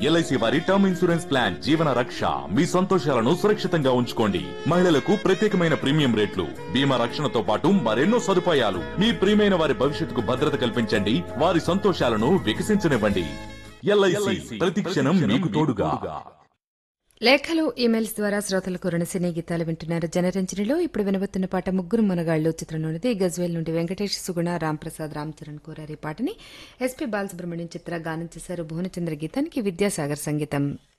LIC వారి term insurance plan జీవన రక్ష మీ సంతోషాలను సురక్షితంగా ఉంచుకోండి మహిళలకు ప్రత్యేకమైన ప్రీమియం రేట్లు బీమా రక్షణతో పాటు మరెన్నో సదుపాయాలు మీ ప్రియమైన వారి భవిష్యత్తుకు భద్రత కల్పించండి వారి సంతోషాలను వికసించనివ్వండి ఎల్ఐసి ప్రతి క్షణం మీకు తోడుగా లేఖలు ఈమెయిల్స్ ద్వారా శ్రోతలకు రుణ సినీ గీతాలు వింటున్నారు జనరంజనిలో ఇప్పుడు వినబోతున్న పాట ముగ్గురు మునగాళ్లు చిత్రంలోనిది గజ్వేల్ నుండి వెంకటేష్ సుగుణ రాంప్రసాద్ రామ్ చరణ్ కోరారు ఈ పాటని ఎస్పీ బాలసుబ్రహ్మణ్యం చిత్ర గానం చేశారు భువనచంద్ర గీతానికి విద్యాసాగర్ సంగీతం